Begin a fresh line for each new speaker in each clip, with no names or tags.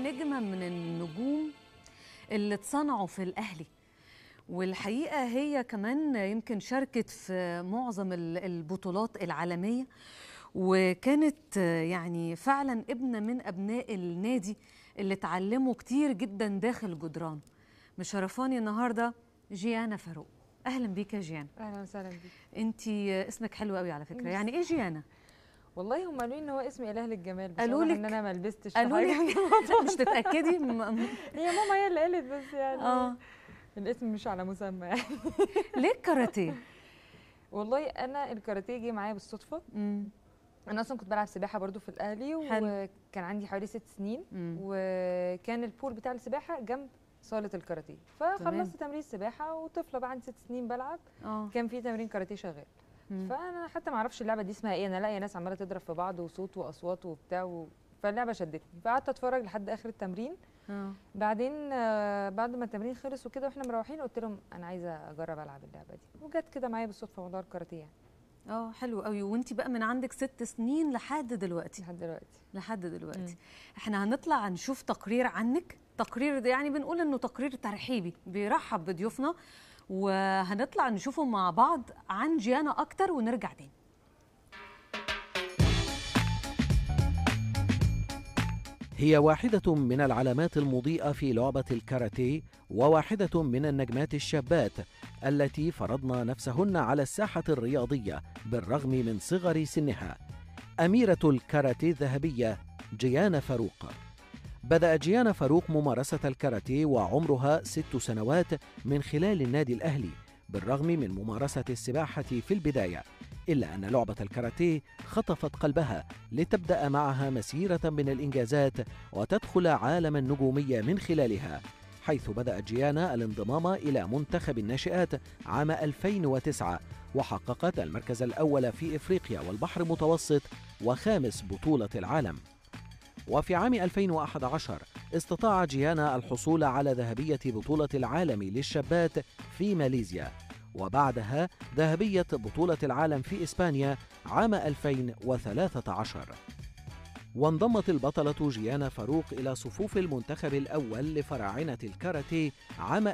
نجمة من النجوم اللي اتصنعوا في الأهلي والحقيقة هي كمان يمكن شاركت في معظم ال- البطولات العالمية وكانت يعني فعلا ابنة من أبناء النادي اللي اتعلموا كتير جدا داخل جدران مشرفاني النهاردة جيانا فاروق أهلا بيك يا جيانا
اهلا وسهلا بيك
انت اسمك حلو قوي على فكرة
ميرسي.
يعني ايه جيانا؟
والله هم قالوا لي ان هو اسم اله للجمال بس
قالوا
واضح
لك-
ان انا ما لبستش في
قالوا
حاجة
لي
من الموضوع.
مش تتأكدي م-
هي ماما هي اللي قالت بس يعني
اه
الاسم مش على مسمى يعني
ليه الكاراتيه؟
والله انا الكاراتيه جه معايا بالصدفه
مم.
انا اصلا كنت بلعب سباحه برضو في الاهلي
حلو.
وكان عندي حوالي ست سنين
مم.
وكان البول بتاع السباحه جنب صاله الكاراتيه فخلصت تمرين السباحه وطفله بقى عندي ست سنين بلعب
اه
كان في تمرين كاراتيه شغال
مم.
فانا حتى ما اعرفش اللعبه دي اسمها ايه انا الاقي ناس عماله تضرب في بعض وصوت واصوات وبتاع و... فاللعبه شدتني فقعدت اتفرج لحد اخر التمرين
اه
بعدين آه، بعد ما التمرين خلص وكده واحنا مروحين قلت لهم انا عايزه اجرب العب اللعبه دي وجت كده معايا بالصدفه موضوع الكاراتيه يعني
اه حلو قوي وانت بقى من عندك ست سنين لحد دلوقتي
لحد دلوقتي
لحد دلوقتي
مم.
احنا هنطلع نشوف تقرير عنك تقرير ده يعني بنقول انه تقرير ترحيبي بيرحب بضيوفنا وهنطلع نشوفه مع بعض عن جيانا اكتر ونرجع تاني
هي واحدة من العلامات المضيئة في لعبة الكاراتيه وواحدة من النجمات الشابات التي فرضن نفسهن على الساحة الرياضية بالرغم من صغر سنها. أميرة الكاراتيه الذهبية جيانا فاروق. بدأت جيانا فاروق ممارسة الكاراتيه وعمرها ست سنوات من خلال النادي الأهلي بالرغم من ممارسة السباحة في البداية إلا أن لعبة الكاراتيه خطفت قلبها لتبدأ معها مسيرة من الإنجازات وتدخل عالم النجومية من خلالها حيث بدأت جيانا الانضمام إلى منتخب الناشئات عام 2009 وحققت المركز الأول في إفريقيا والبحر المتوسط وخامس بطولة العالم وفي عام 2011 استطاع جيانا الحصول على ذهبية بطولة العالم للشابات في ماليزيا وبعدها ذهبية بطولة العالم في إسبانيا عام 2013 وانضمت البطلة جيانا فاروق إلى صفوف المنتخب الأول لفراعنة الكاراتيه عام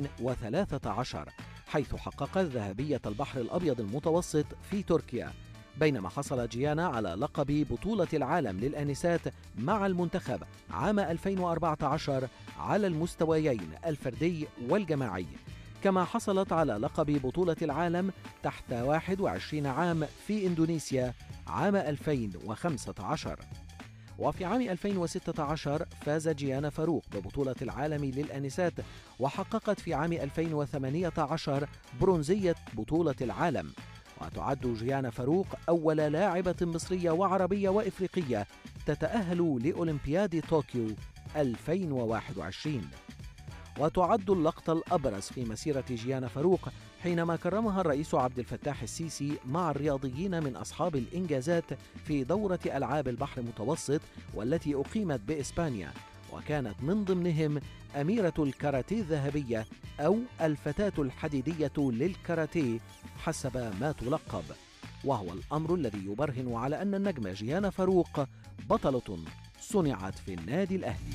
2013 حيث حققت ذهبية البحر الأبيض المتوسط في تركيا بينما حصل جيانا على لقب بطولة العالم للآنسات مع المنتخب عام 2014 على المستويين الفردي والجماعي كما حصلت على لقب بطولة العالم تحت 21 عام في إندونيسيا عام 2015 وفي عام 2016 فاز جيانا فاروق ببطولة العالم للآنسات وحققت في عام 2018 برونزية بطولة العالم وتعد جيانا فاروق أول لاعبة مصرية وعربية وإفريقية تتأهل لأولمبياد طوكيو 2021 وتعد اللقطة الأبرز في مسيرة جيانا فاروق حينما كرمها الرئيس عبد الفتاح السيسي مع الرياضيين من أصحاب الإنجازات في دورة ألعاب البحر المتوسط والتي أقيمت بإسبانيا وكانت من ضمنهم أميرة الكاراتيه الذهبية أو الفتاة الحديدية للكاراتيه حسب ما تلقب وهو الأمر الذي يبرهن على أن النجمة جيانا فاروق بطلة صنعت في النادي الأهلي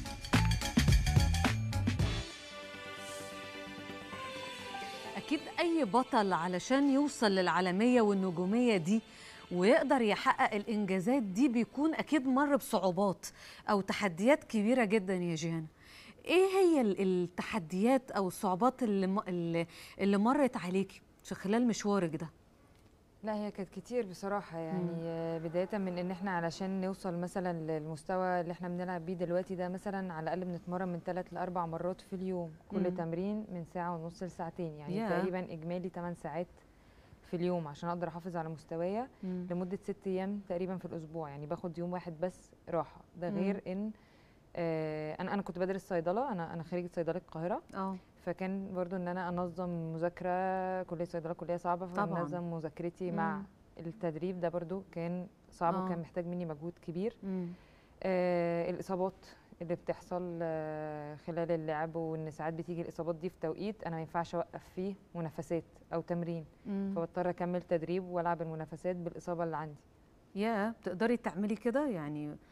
اكيد اي بطل علشان يوصل للعالميه والنجوميه دي ويقدر يحقق الانجازات دي بيكون اكيد مر بصعوبات او تحديات كبيره جدا يا جيانا ايه هي ال- التحديات او الصعوبات اللي م- اللي, اللي مرت عليكي في خلال مشوارك ده
لا هي كانت كتير بصراحة يعني
مم.
آه، بداية من إن إحنا علشان نوصل مثلا للمستوى اللي إحنا بنلعب بيه دلوقتي ده مثلا على الأقل بنتمرن من ثلاث لأربع مرات في اليوم كل
مم.
تمرين من ساعة ونص لساعتين يعني
ياه.
تقريبا إجمالي 8 ساعات في اليوم عشان أقدر أحافظ على مستوايا لمدة ست أيام تقريبا في الأسبوع يعني باخد يوم واحد بس راحة ده
مم.
غير إن آه، أنا أنا كنت بدرس صيدلة أنا أنا خريجة صيدلة القاهرة
اه
فكان برضو ان انا انظم مذاكره كليه صيدله كليه صعبه
طبعاً.
فانظم مذاكرتي مع
مم.
التدريب ده برضو كان صعب
آه.
وكان محتاج مني مجهود كبير
مم.
آه الاصابات اللي بتحصل آه خلال اللعب وان ساعات بتيجي الاصابات دي في توقيت انا ما ينفعش اوقف فيه منافسات او تمرين
مم.
فبضطر اكمل تدريب والعب المنافسات بالاصابه اللي عندي
يا بتقدري تعملي كده يعني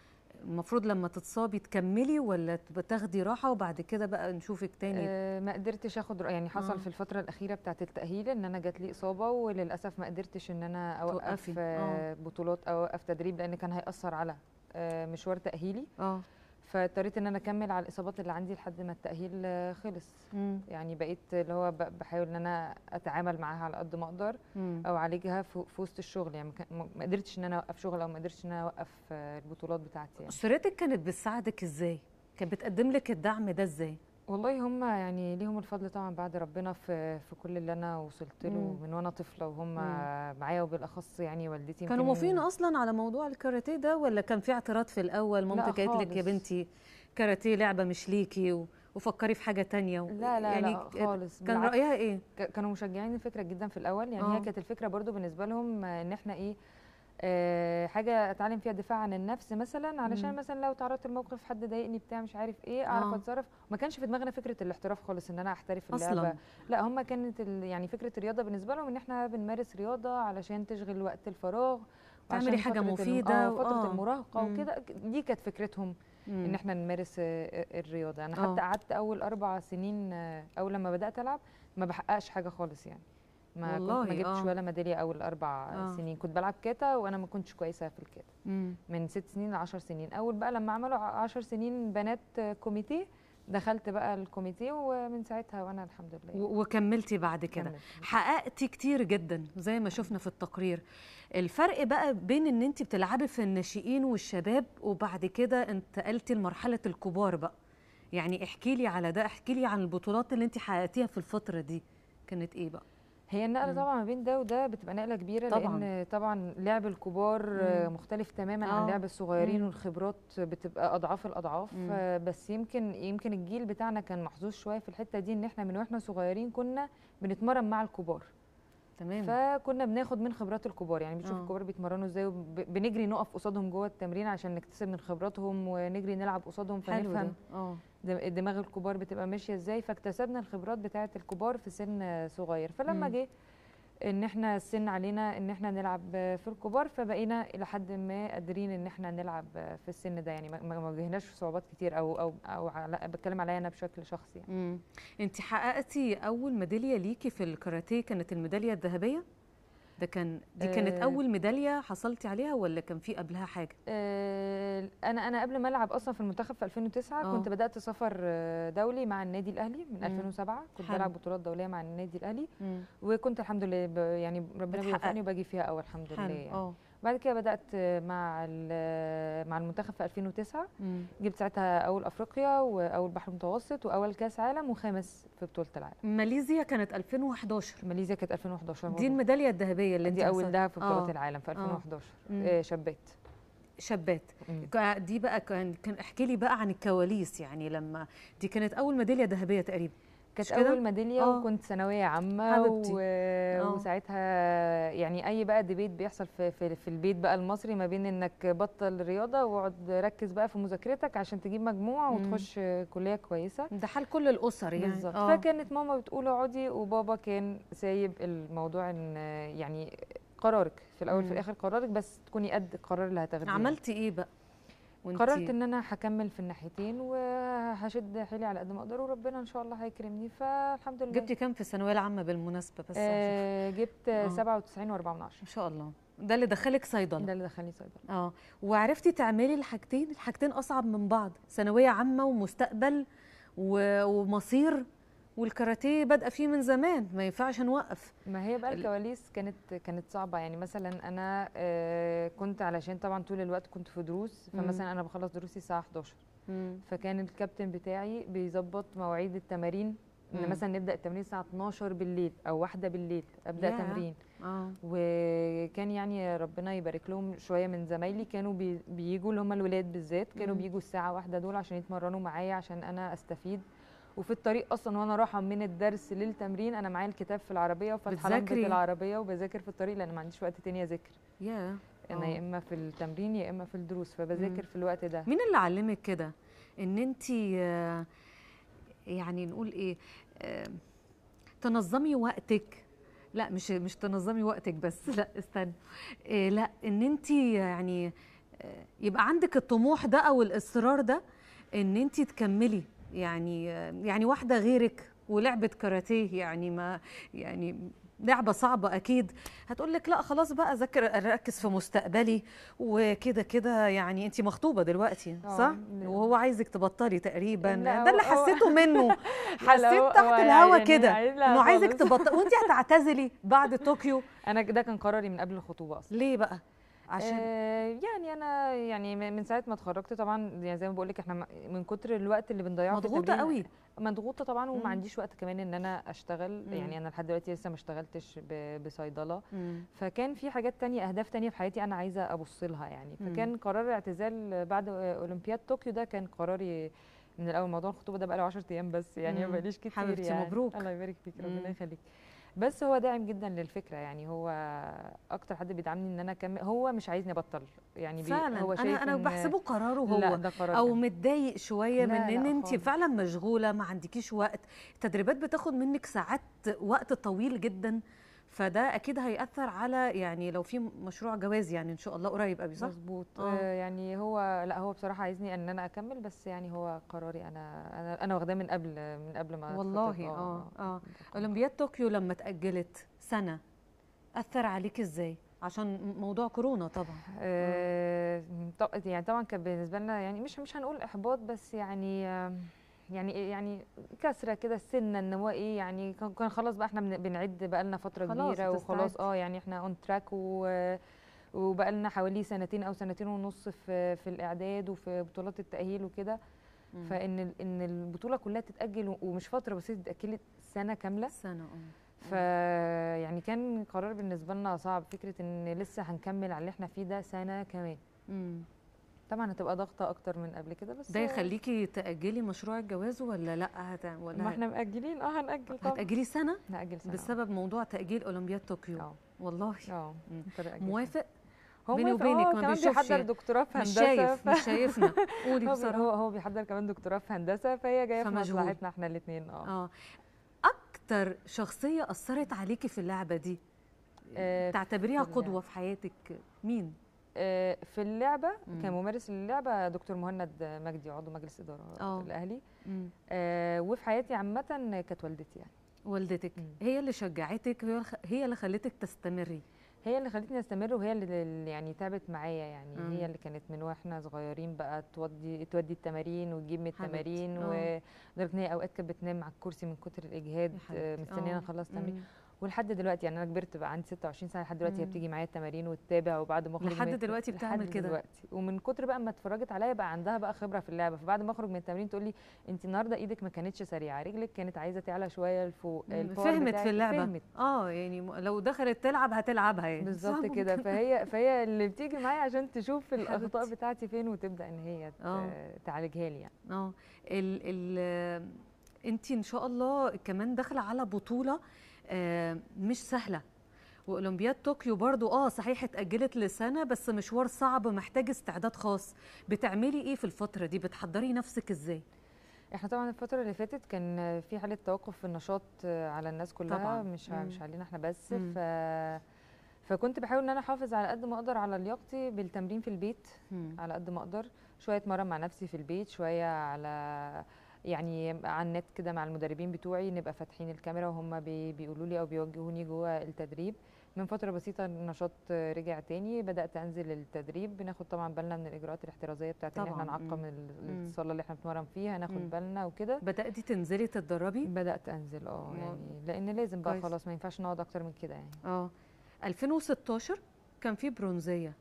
المفروض لما تتصابي تكملي ولا بتاخدي راحه وبعد كده بقى نشوفك تاني
آه، ما قدرتش اخد رأ- يعني حصل
آه.
في الفتره الاخيره بتاعه التاهيل ان انا جات لي اصابه وللاسف ما قدرتش ان انا اوقف
توقفي.
آه، بطولات او اوقف تدريب لان كان هياثر على آه، مشوار تاهيلي
اه
فاضطريت ان انا اكمل على الاصابات اللي عندي لحد ما التاهيل آه، خلص
مم.
يعني بقيت اللي هو ب- بحاول ان انا اتعامل معاها على قد ما اقدر
مم.
او اعالجها في في وسط الشغل يعني ما كان- ما ما قدرتش ان انا اوقف شغل او ما قدرتش ان انا اوقف آه، البطولات بتاعتي يعني.
اسرتك كانت بتساعدك ازاي كانت بتقدم لك الدعم ده ازاي
والله هم يعني ليهم الفضل طبعا بعد ربنا في في كل اللي انا وصلت له
مم.
من وانا طفله وهم
مم.
معايا وبالاخص يعني والدتي
كانوا
يمكن-
موافقين اصلا على موضوع الكاراتيه ده ولا كان في اعتراض في الاول مامتك قالت لك يا
خالص.
بنتي كاراتيه لعبه مش ليكي و... وفكري في حاجه تانية و...
لا لا
يعني
لا خالص
كان
بالعكس.
رايها ايه
ك- كانوا مشجعين الفكره جدا في الاول يعني
آه.
هي كانت الفكره برضو بالنسبه لهم آه، ان احنا ايه آه حاجه اتعلم فيها دفاع عن النفس مثلا علشان
مم.
مثلا لو تعرضت لموقف حد ضايقني بتاع مش عارف ايه اعرف
آه.
اتصرف ما كانش في دماغنا فكره الاحتراف خالص ان انا احترف اللعبه
اصلا
لا هم كانت ال- يعني فكره الرياضه بالنسبه لهم ان احنا بنمارس رياضه علشان تشغل وقت الفراغ
تعملي
وعشان
حاجة
فترة الم-
مفيدة
اه فتره
وآه.
المراهقه
مم.
وكده دي كانت فكرتهم ان
مم.
احنا نمارس آه، الرياضه انا
آه.
حتى قعدت اول اربع سنين آه، اول لما بدات العب ما بحققش حاجه خالص يعني ما كنت
والله،
ما جبتش
آه.
ولا ميداليه اول اربع
آه.
سنين كنت بلعب كاتا وانا ما كنتش كويسه في الكاتا
مم.
من ست سنين ل 10 سنين اول بقى لما عملوا 10 سنين بنات آه، كوميتيه دخلت بقى الكوميتيه ومن ساعتها وانا الحمد لله
و- وكملتي بعد كده
كملت.
حققتي كتير جدا زي ما شفنا في التقرير الفرق بقى بين ان انت بتلعبي في الناشئين والشباب وبعد كده انتقلتي لمرحله الكبار بقى يعني احكي لي على ده احكي لي عن البطولات اللي انت حققتيها في الفتره دي كانت ايه بقى
هي النقله
مم.
طبعا ما بين ده وده بتبقى نقله كبيره
طبعاً.
لان طبعا لعب الكبار آه،
مم.
مختلف تماما
آه.
عن لعب الصغيرين
مم.
والخبرات بتبقى اضعاف الاضعاف
مم.
آه، بس يمكن يمكن الجيل بتاعنا كان محظوظ شويه في الحته دي ان احنا من واحنا صغيرين كنا بنتمرن مع الكبار
تمام
فكنا بناخد من خبرات الكبار يعني بنشوف
آه.
الكبار بيتمرنوا ازاي وبنجري نقف قصادهم جوه التمرين عشان نكتسب من خبراتهم ونجري نلعب قصادهم
حلو ده
فنفهم
اه
دم- دماغ الكبار بتبقى ماشيه ازاي فاكتسبنا الخبرات بتاعه الكبار في سن صغير فلما
مم.
جه ان احنا السن علينا ان احنا نلعب في الكبار فبقينا الى حد ما قادرين ان احنا نلعب في السن ده يعني ما ما واجهناش صعوبات كتير او او او على بتكلم عليا انا بشكل شخصي يعني.
امم انت حققتي اول ميداليه ليكي في الكاراتيه كانت الميداليه الذهبيه ده كان دي كانت
آه.
اول ميداليه حصلتي عليها ولا كان في قبلها حاجه
آه، انا انا قبل ما العب اصلا في المنتخب في 2009
آه.
كنت بدات سفر آه، دولي مع النادي الاهلي من
مم.
2007 كنت
حلو.
بلعب بطولات دوليه مع النادي الاهلي
مم.
وكنت الحمد لله ب- يعني ربنا
بتحقق.
بيوفقني وباجي فيها اول الحمد لله
حلو
يعني
اه
بعد كده بدات مع ال- مع المنتخب في 2009
مم.
جبت ساعتها اول افريقيا واول بحر متوسط واول كاس عالم وخامس في بطوله العالم
ماليزيا كانت 2011
ماليزيا كانت 2011
دي
مظبوط.
الميداليه الذهبيه اللي انت
دي اول
حصل-
دهب في بطولات
آه.
العالم في 2011
مم.
آه، شابات
شابات
مم.
كا- دي بقى كان كان احكي لي بقى عن الكواليس يعني لما دي كانت اول ميداليه ذهبيه تقريبا
كانت
مش كده؟
اول ميداليه
آه.
وكنت ثانويه عامه
حبيبتي.
و...
آه.
وساعتها يعني اي بقى ديبيت بيحصل في, في في البيت بقى المصري ما بين انك بطل رياضه واقعد ركز بقى في مذاكرتك عشان تجيب مجموع
مم.
وتخش كليه كويسه
ده حال كل الاسر يعني
بالظبط
آه.
فكانت ماما بتقول اقعدي وبابا كان سايب الموضوع ان يعني قرارك في الاول
مم.
في الاخر قرارك بس تكوني قد القرار اللي هتاخديه
عملتي ايه بقى وانتي-
قررت ان انا هكمل في الناحيتين وهشد حيلي على قد ما اقدر وربنا ان شاء الله هيكرمني فالحمد لله
جبتي كام في الثانويه العامه بالمناسبه بس عشان-
آه جبت
آه.
97 و4 من عشرة
ما شاء الله ده اللي دخلك صيدله
ده اللي دخلني صيدله
اه وعرفتي تعملي الحاجتين الحاجتين اصعب من بعض ثانويه عامه ومستقبل و... ومصير والكاراتيه بادئه فيه من زمان ما ينفعش نوقف
ما هي بقى
ال-
الكواليس كانت كانت صعبه يعني مثلا انا آه كنت علشان طبعا طول الوقت كنت في دروس
مم.
فمثلا انا بخلص دروسي الساعه 11 فكان الكابتن بتاعي بيظبط مواعيد التمارين
مم.
ان مثلا نبدا التمرين الساعه 12 بالليل او واحدة بالليل ابدا
ياه.
تمرين
اه
وكان يعني ربنا يبارك لهم شويه من زمايلي كانوا بي بيجوا اللي هم الولاد بالذات كانوا
مم.
بيجوا الساعه واحدة دول عشان يتمرنوا معايا عشان انا استفيد وفي الطريق اصلا وانا رايحه من الدرس للتمرين انا معايا الكتاب في العربيه وفاتحه لمبه
بتذاكري؟
العربيه وبذاكر في الطريق لان ما عنديش وقت تاني اذاكر
يا
انا
آه.
يا اما في التمرين يا اما في الدروس
مم.
فبذاكر في الوقت ده
مين اللي علمك كده ان انت يعني نقول ايه آه، تنظمي وقتك لا مش مش تنظمي وقتك بس لا استنى إيه لا ان انت يعني آه، يبقى عندك الطموح ده او الاصرار ده ان انت تكملي يعني آه، يعني واحده غيرك ولعبت كاراتيه يعني ما يعني لعبه صعبه اكيد هتقول لك لا خلاص بقى ذاكر اركز في مستقبلي وكده كده يعني انت مخطوبه دلوقتي
آه،
صح
لا.
وهو عايزك تبطلي تقريبا
لا،
ده اللي
هو- هو-
حسيته منه
لا،
حسيت
هو-
تحت
هو
الهوا
يعني
كده
عايز- لا
انه عايزك
خالص.
تبطلي وانت هتعتزلي بعد طوكيو
انا ده كان قراري من قبل الخطوبه اصلا
ليه بقى عشان
آه يعني انا يعني من من ساعه ما اتخرجت طبعا يعني زي ما بقول لك احنا م- من كتر الوقت اللي بنضيعه في
مضغوطه
التمرين-
قوي
مضغوطه طبعا
مم.
وما عنديش وقت كمان ان انا اشتغل
مم.
يعني انا لحد دلوقتي لسه ما اشتغلتش ب- بصيدله
مم.
فكان في حاجات تانية اهداف تانية في حياتي انا عايزه ابص لها يعني
مم.
فكان قرار الاعتزال بعد اولمبياد طوكيو ده كان قراري من الاول موضوع الخطوبه ده بقى له 10 ايام بس يعني ما
مم.
بقاليش كتير
حبيبتي،
يعني
مبروك.
الله يبارك فيك
مم.
ربنا يخليك بس هو داعم جدا للفكره يعني هو اكتر حد بيدعمني ان انا اكمل هو مش عايزني ابطل يعني بي
فعلا
هو شايف
انا انا
إن-
بحسبه قراره هو
لا ده قرار
او
أنا.
متضايق شويه
لا،
من ان
لا
انت
خالص.
فعلا مشغوله ما عندكيش وقت التدريبات بتاخد منك ساعات وقت طويل جدا فده اكيد هياثر على يعني لو في مشروع جواز يعني ان شاء الله قريب قوي صح
مظبوط
آه.
آه. يعني هو لا هو بصراحه عايزني ان انا اكمل بس يعني هو قراري انا انا انا واخداه من قبل من قبل ما
والله
أتخطب.
اه اه اولمبياد طوكيو لما اتاجلت سنه اثر عليك ازاي عشان موضوع كورونا طبعا
آه طب- يعني طبعا كان بالنسبه لنا يعني مش مش هنقول احباط بس يعني آه، يعني إيه- يعني كسره كده السنه ان هو ايه يعني كان كان خلاص بقى احنا بن- بنعد بقى لنا فتره
خلاص
كبيره وخلاص
بتستعد.
اه يعني احنا اون تراك و وبقى لنا حوالي سنتين او سنتين ونص في في الاعداد وفي بطولات التاهيل وكده
مم.
فان ال- ان البطوله كلها تتاجل و- ومش فتره بس اتاجلت سنه كامله
سنه اه
ف يعني كان قرار بالنسبه لنا صعب فكره ان لسه هنكمل على اللي احنا فيه ده سنه كمان
مم.
طبعا هتبقى ضغطه اكتر من قبل كده بس
ده يخليكي تاجلي مشروع الجواز ولا لا هت... ولا
ما احنا مأجلين اه هنأجل طبعا
هتاجلي سنه
نأجل سنه
بسبب موضوع تاجيل اولمبياد طوكيو
اه
والله
اه
مم.
مضطر أأجل
موافق
هو
بيني
موافق،
وبينك
هو
ما
كمان
بيشوفش.
بيحضر دكتوراه في
مش
هندسه
شايف
ف-
مش شايفنا قولي
هو بي-
بصراحه
هو هو بيحضر كمان دكتوراه في هندسه فهي جايه في
فمشغول.
مصلحتنا احنا الاثنين اه
اه اكتر شخصيه اثرت عليكي في اللعبه دي
آه،
تعتبريها
في
قدوه
اللعبة.
في حياتك مين
آه، في اللعبه
مم.
كممارس للعبه دكتور مهند مجدي عضو مجلس اداره
آه.
الاهلي
مم.
آه، وفي حياتي عامه كانت والدتي يعني
والدتك
مم.
هي اللي شجعتك هي الخ- هي اللي خلتك تستمري
هي اللي خلتني استمر وهي اللي اللي يعني تعبت معايا يعني
مم.
هي اللي كانت من واحنا صغيرين بقى تودي تودي التمارين وتجيب من
حبيبتي.
التمارين
آه.
ولدرجه ان هي اوقات كانت بتنام على الكرسي من كتر الاجهاد
يا
آه،
حبيبتي.
مستنيانا
آه.
نخلص تمرين
مم.
ولحد دلوقتي يعني انا كبرت بقى عندي 26 سنه لحد دلوقتي هي
مم.
بتيجي معايا التمارين وتتابع وبعد ما اخرج
لحد
من الت-
دلوقتي بتعمل
لحد
كده؟
دلوقتي ومن كتر بقى ما اتفرجت عليا بقى عندها بقى خبره في اللعبه فبعد ما اخرج من التمرين تقول لي انت النهارده ايدك ما كانتش سريعه رجلك كانت عايزه تعلى شويه لفوق
مم.
الباور
فهمت
بتاعك-
في اللعبه
فهمت
اه يعني م- لو دخلت تلعب هتلعبها يعني
بالظبط
صح
كده
ممكن.
فهي فهي اللي بتيجي معايا عشان تشوف الاخطاء
حبيبتي.
بتاعتي فين وتبدا ان هي ت-
آه.
تعالجها لي يعني
اه ال ال انت ان شاء الله كمان داخله على بطوله آه، مش سهله واولمبياد طوكيو برضو اه صحيح اتاجلت لسنه بس مشوار صعب محتاج استعداد خاص بتعملي ايه في الفتره دي بتحضري نفسك ازاي
احنا طبعا الفتره اللي فاتت كان في حاله توقف في النشاط على الناس كلها
طبعاً.
مش ع-
مم.
مش علينا احنا بس
مم.
ف فكنت بحاول ان انا احافظ على قد ما اقدر على لياقتي بالتمرين في البيت
مم.
على قد ما اقدر شويه اتمرن مع نفسي في البيت شويه على يعني على النت كده مع المدربين بتوعي نبقى فاتحين الكاميرا وهم بي بيقولوا لي او بيوجهوني جوه التدريب من فتره بسيطه النشاط رجع تاني بدات انزل التدريب بناخد طبعا بالنا من الاجراءات الاحترازيه بتاعت ان احنا
طبعاً.
نعقم
مم.
ال- الصاله اللي احنا بنتمرن فيها
مم.
ناخد بالنا وكده
بداتي تنزلي تتدربي
بدات انزل اه
مم.
يعني لان لازم بقى
كويس.
خلاص ما ينفعش نقعد اكتر من كده يعني
اه 2016 كان في برونزيه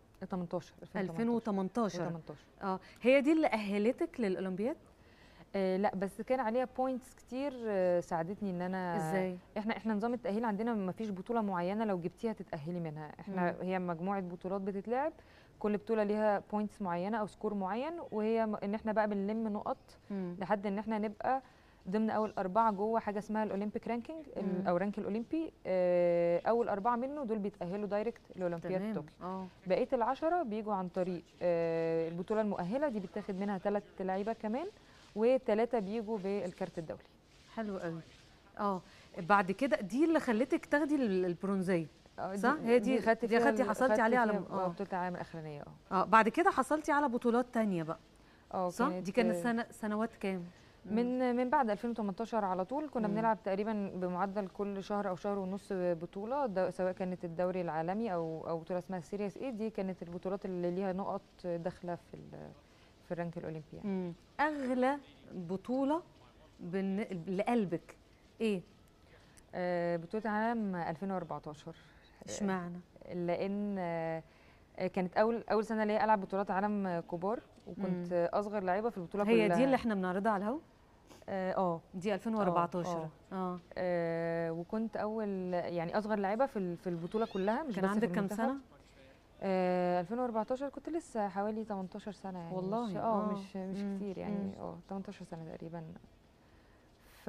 18
2018
2018
اه هي دي اللي اهلتك للاولمبياد
آه لا بس كان عليها بوينتس كتير آه ساعدتني ان انا
ازاي
احنا احنا نظام التاهيل عندنا ما فيش بطوله معينه لو جبتيها تتاهلي منها احنا
مم.
هي مجموعه بطولات بتتلعب كل بطوله ليها بوينتس معينه او سكور معين وهي م- ان احنا بقى بنلم نقط
مم.
لحد ان احنا نبقى ضمن اول اربعه جوه حاجه اسمها الاولمبيك رانكينج
مم.
او رانك الاولمبي آه، اول اربعه منه دول بيتاهلوا دايركت لاولمبياد
تمام
طوكيو
اه
بقيه العشره بيجوا عن طريق آه، البطوله المؤهله دي بيتاخد منها ثلاث لعيبه كمان وثلاثه بيجوا بالكارت الدولي
حلو قوي اه بعد كده دي اللي خلتك تاخدي ال- البرونزيه
آه،
صح؟ هي دي-
خدت
دي
فيها
خدتي
ال-
حصلتي
خدت
عليها على-
فيها،
آه.
آه، بطوله العالم الاخرانيه اه
اه بعد كده حصلتي على بطولات تانية بقى
اه
صح دي كانت سنة سنوات كام
من من بعد 2018 على طول كنا
مم.
بنلعب تقريبا بمعدل كل شهر او شهر ونص بطوله ده سواء كانت الدوري العالمي او او بطوله اسمها سيريس اي دي كانت البطولات اللي ليها نقط داخله في ال- في الرانك الاولمبي يعني.
مم. اغلى بطولة بالن... لقلبك ايه
آه، بطوله العالم 2014
اشمعنى
لان آه، آه، كانت اول اول سنه ليا العب بطولات عالم آه، كبار وكنت آه، اصغر لعيبه في البطوله
هي
كلها
دي اللي احنا بنعرضها على الهوا
اه آه.
دي 2014 اه
آه وكنت اول يعني اصغر لعيبه في ال- في البطوله كلها مش
كان
بس في
عندك كام
المنتخب.
سنة
آه 2014 كنت لسه حوالي 18 سنه يعني
والله،
مش اه
آه.
مش مش
مم،
كتير يعني
مم.
اه 18 سنه تقريبا ف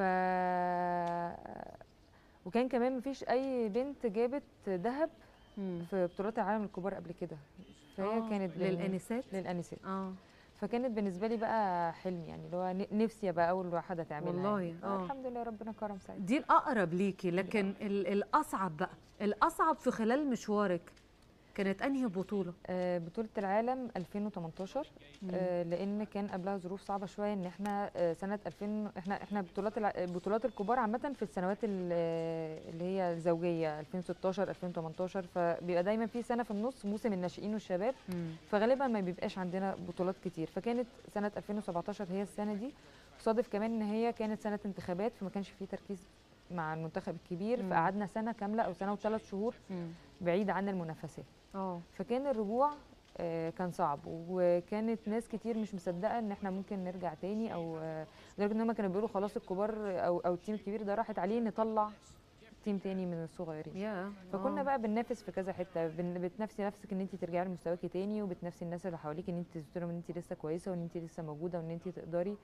وكان كمان مفيش اي بنت جابت ذهب
مم.
في بطولات العالم الكبار قبل كده فهي
آه،
كانت بن-
للانسات
للانسات
اه
فكانت بالنسبه لي بقى حلم يعني اللي هو ن- نفسي ابقى اول واحده تعملها
والله،
يعني.
آه.
الحمد لله ربنا كرم ساعتها
دي الاقرب ليكي لكن ال- الاصعب بقى الاصعب في خلال مشوارك كانت انهي بطولة
آه، بطولة العالم 2018 آه، لان كان قبلها ظروف صعبه شويه ان احنا آه، سنه 2000 احنا احنا بطولات الع- بطولات الكبار عامه في السنوات ال- آه، اللي هي الزوجيه 2016 2018 فبيبقى دايما في سنه في النص موسم الناشئين والشباب
مم.
فغالبا ما بيبقاش عندنا بطولات كتير فكانت سنه 2017 هي السنه دي صادف كمان ان هي كانت سنه انتخابات فما كانش فيه تركيز مع المنتخب الكبير
مم.
فقعدنا سنه كامله او سنه وثلاث شهور
مم.
بعيد عن المنافسات
اه
فكان الرجوع آه، كان صعب وكانت ناس كتير مش مصدقه ان احنا ممكن نرجع تاني او آه، لدرجه ان هم كانوا بيقولوا خلاص الكبار او او التيم الكبير ده راحت عليه نطلع تيم تاني من الصغيرين
يا
فكنا
آه.
بقى بننافس في كذا حته بن- بتنافسي نفسك ان انت ترجعي لمستواكي تاني وبتنافسي الناس اللي حواليك ان انت تثبتي لهم ان انت لسه كويسه وان انت لسه موجوده وان انت تقدري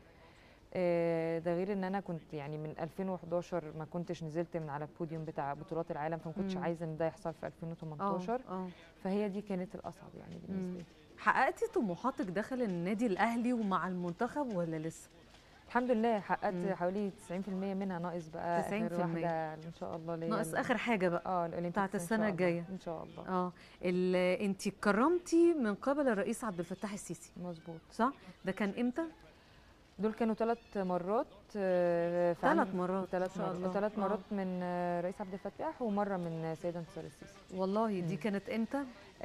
آه، ده غير ان انا كنت يعني من 2011 ما كنتش نزلت من على البوديوم بتاع بطولات العالم فما كنتش
مم.
عايزه ان ده يحصل في 2018
اه اه
فهي دي كانت الاصعب يعني بالنسبه
مم.
لي
حققتي طموحاتك داخل النادي الاهلي ومع المنتخب ولا لسه
الحمد لله حققت
مم.
حوالي 90% منها ناقص بقى
90%
اخر واحده ان شاء الله ليا
ناقص
ال-
اخر حاجه بقى
اه الأولمبيكس
بتاعت
إن شاء
السنة
الله.
الجاية.
ان شاء الله
اه انت كرمتي من قبل الرئيس عبد الفتاح السيسي
مظبوط
صح ده كان امتى
دول كانوا ثلاث مرات آه، في عام-
ثلاث مرات
ثلاث
ما شاء الله.
مرات ثلاث
آه.
مرات من آه، رئيس عبد الفتاح ومره من سيده انتصار السيسي
والله دي
مم.
كانت امتى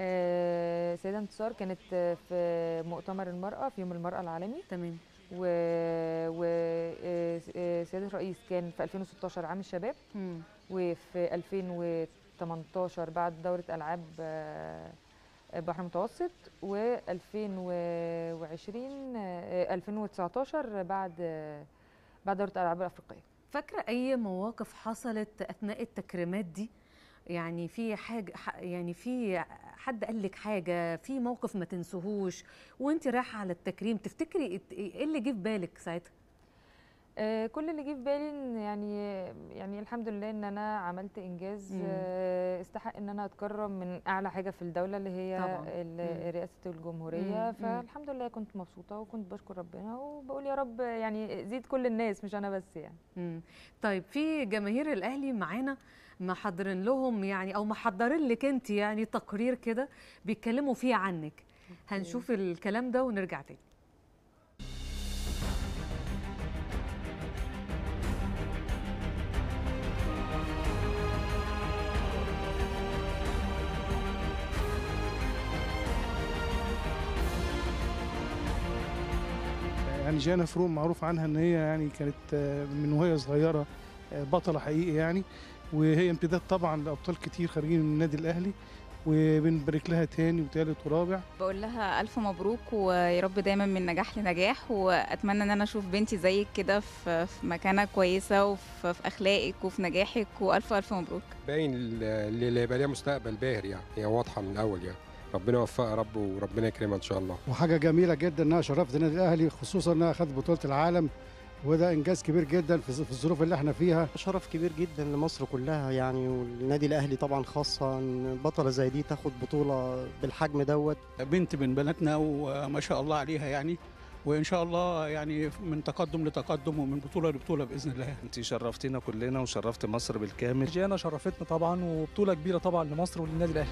آه، سيده انتصار كانت آه، في مؤتمر المراه في يوم المراه العالمي
تمام
و, و آه، آه، سياده الرئيس كان في 2016 عام الشباب
مم.
وفي 2018 بعد دورة ألعاب آه، بحر المتوسط و2020 2019 بعد آه، بعد دورة الألعاب الأفريقية
فاكره اي مواقف حصلت اثناء التكريمات دي يعني في حاجه ح- يعني في حد قال لك حاجه في موقف ما تنسوهوش وانت رايحه على التكريم تفتكري إت- ايه اللي جه في بالك ساعتها
آه، كل اللي جه في بالي إن يعني يعني الحمد لله ان انا عملت انجاز
مم.
آه، استحق ان انا اتكرم من اعلى حاجه في الدوله اللي هي
طبعاً.
ال-
مم.
رئاسه الجمهوريه
مم. مم.
فالحمد لله كنت مبسوطه وكنت بشكر ربنا وبقول يا رب يعني زيد كل الناس مش انا بس يعني
مم. طيب في جماهير الاهلي معانا محضرين لهم يعني او محضرين لك انت يعني تقرير كده بيتكلموا فيه عنك هنشوف الكلام ده ونرجع تاني
يعني جانا فروق معروف عنها ان هي يعني كانت آه، من وهي صغيره آه، بطله حقيقي يعني وهي امتداد طبعا لابطال كتير خارجين من النادي الاهلي وبنبارك لها تاني وتالت ورابع
بقول لها ألف مبروك ويا رب دايما من نجاح لنجاح وأتمنى إن أنا أشوف بنتي زيك كده في في مكانة كويسة وفي في أخلاقك وفي نجاحك وألف ألف مبروك
باين ال- اللي يبقى ليها مستقبل باهر يعني هي واضحه من الاول يعني ربنا يوفقها يا رب وربنا يكرمها ان شاء الله
وحاجه جميله جدا انها شرفت النادي الاهلي خصوصا انها خدت بطوله العالم وده انجاز كبير جدا في في الظروف اللي احنا فيها
شرف كبير جدا لمصر كلها يعني والنادي الاهلي طبعا خاصه ان بطله زي دي تاخد بطوله بالحجم دوت
بنت من بناتنا وما شاء الله عليها يعني وان شاء الله يعني من تقدم لتقدم ومن بطوله لبطوله باذن الله
انت شرفتينا كلنا وشرفت مصر بالكامل
جيانا شرفتنا طبعا وبطوله كبيره طبعا لمصر وللنادي الاهلي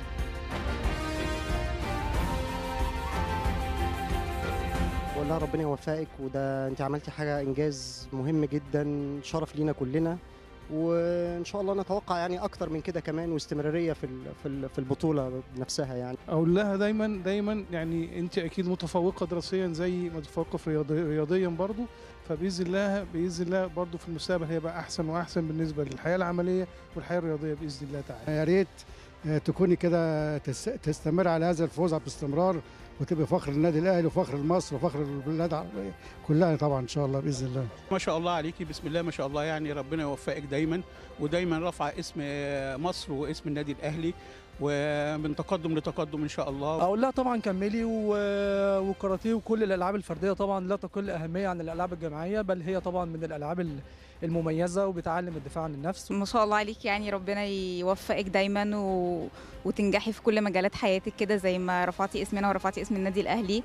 بقول لها ربنا يوفقك وده انت عملتي حاجه انجاز مهم جدا شرف لينا كلنا وان شاء الله نتوقع يعني اكتر من كده كمان واستمراريه في ال- في ال- في البطوله نفسها يعني
اقول لها دايما دايما يعني انت اكيد متفوقه دراسيا زي ما متفوقه في رياضي رياضيا برضو فباذن الله باذن الله برضو في المستقبل هيبقى احسن واحسن بالنسبه للحياه العمليه والحياه الرياضيه باذن الله تعالى
يا ريت آه، تكوني كده تس- تستمر على هذا الفوز باستمرار وتبقى فخر للنادي الاهلي وفخر لمصر وفخر للبلاد العربيه كلها طبعا ان شاء الله باذن الله
ما شاء الله عليكي بسم الله ما شاء الله يعني ربنا يوفقك دايما ودايما رافعه اسم مصر واسم النادي الاهلي ومن تقدم لتقدم ان شاء الله
اقول لها طبعا كملي و... والكاراتيه وكل الالعاب الفرديه طبعا لا تقل اهميه عن الالعاب الجماعيه بل هي طبعا من الالعاب ال- المميزه وبتعلم الدفاع عن النفس
ما شاء الله عليك يعني ربنا يوفقك دايما و... وتنجحي في كل مجالات حياتك كده زي ما رفعتي اسمنا ورفعتي اسم النادي الاهلي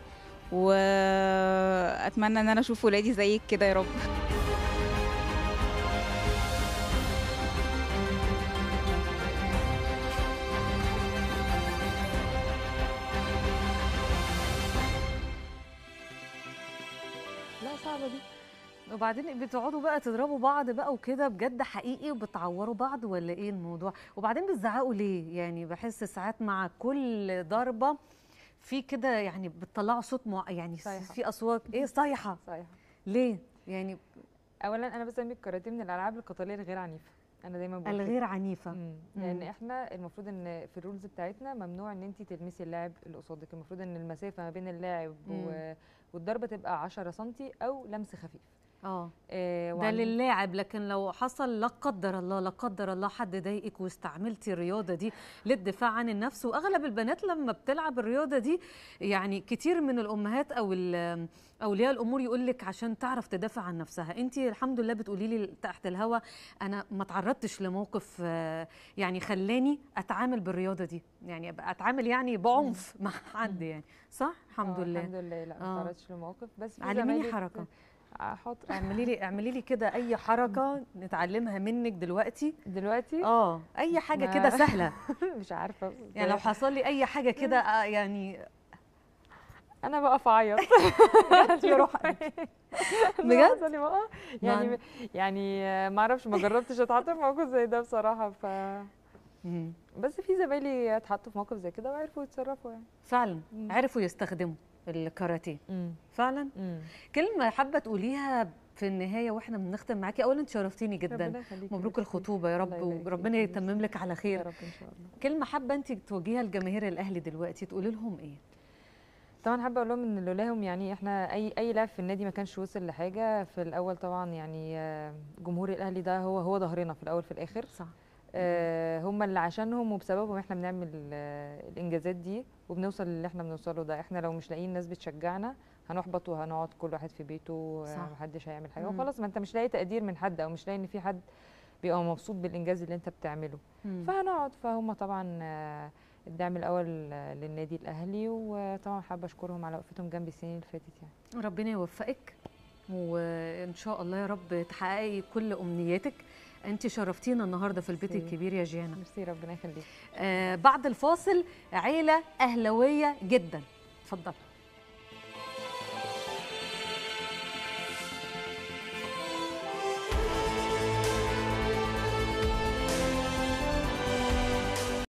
واتمنى ان انا اشوف ولادي زيك كده يا رب
لا صعبة دي وبعدين بتقعدوا بقى تضربوا بعض بقى وكده بجد حقيقي وبتعوروا بعض ولا ايه الموضوع وبعدين بتزعقوا ليه يعني بحس ساعات مع كل ضربة في كده يعني بتطلعوا صوت مع يعني
صيحة.
في اصوات ايه صيحة
صحيح
ليه يعني
اولا انا بسمي الكاراتيه من الالعاب القتاليه الغير عنيفه انا دايما بقول كده.
الغير عنيفة
مم.
مم.
لان احنا المفروض ان في الرولز بتاعتنا ممنوع ان انت تلمسي اللاعب اللي قصادك المفروض ان المسافه ما بين اللاعب و...
مم.
والضربه تبقى 10 سم او لمس خفيف
اه
آه
ده
وعن-
للاعب لكن لو حصل لا قدر الله لا قدر الله حد ضايقك واستعملتي الرياضه دي للدفاع عن النفس واغلب البنات لما بتلعب الرياضه دي يعني كتير من الامهات او ال- اولياء الامور يقول لك عشان تعرف تدافع عن نفسها انت الحمد لله بتقولي لي تحت الهوا انا ما تعرضتش لموقف آه، يعني خلاني اتعامل بالرياضه دي يعني ابقى اتعامل يعني بعنف مع حد يعني صح الحمد
آه،
لله
الحمد لله لا
آه.
ما تعرضتش لمواقف بس في
علميني
زمايلي
حركة.
بت- آه، حاضر
اعملي لي اعملي لي كده اي حركه نتعلمها منك دلوقتي
دلوقتي
اه اي حاجه
ما-
كده سهله
مش عارفه
يعني لو حصل لي اي حاجه كده آه، يعني
انا بقف اعيط
يا روح
بجد
بجد؟
بقى يعني
ما-
يعني آه، ما اعرفش ما جربتش اتحط في موقف زي ده بصراحه ف
مم.
بس في زمايلي اتحطوا في موقف زي كده وعرفوا يتصرفوا يعني
فعلا
مم.
عرفوا يستخدموا الكاراتيه فعلا
مم.
كلمه حابه تقوليها في النهايه واحنا بنختم معاكي اولا انت شرفتيني جدا
ربنا يخليكي
مبروك
ميرسي.
الخطوبه يا رب
الله يبارك
وربنا
فيكي،
يتمم لك على
يا
خير
رب ان شاء الله
كلمه حابه انت توجهيها لجماهير الاهلي دلوقتي تقولي لهم ايه
طبعا حابه اقول لهم ان لولاهم يعني احنا اي اي لاعب في النادي ما كانش وصل لحاجه في الاول طبعا يعني آه، جمهور الاهلي ده هو هو ظهرنا في الاول في الاخر
صح
آه، هم اللي عشانهم وبسببهم احنا بنعمل آه، الانجازات دي وبنوصل للي احنا بنوصله ده احنا لو مش لاقيين ناس بتشجعنا هنحبط وهنقعد كل واحد في بيته
صح.
آه، محدش هيعمل حاجه
مم.
وخلاص ما انت مش لاقي تقدير من حد او مش لاقي ان في حد بيبقى مبسوط بالانجاز اللي انت بتعمله
مم.
فهنقعد فهم طبعا آه، الدعم الاول آه، للنادي الاهلي وطبعا حابه اشكرهم على وقفتهم جنبي السنين اللي فاتت يعني
ربنا يوفقك وان شاء الله يا رب تحققي كل امنياتك انت شرفتينا النهارده في البيت
ميرسي.
الكبير يا جيانا
ميرسي ربنا يخليك
آه بعد الفاصل عيله اهلاويه جدا اتفضل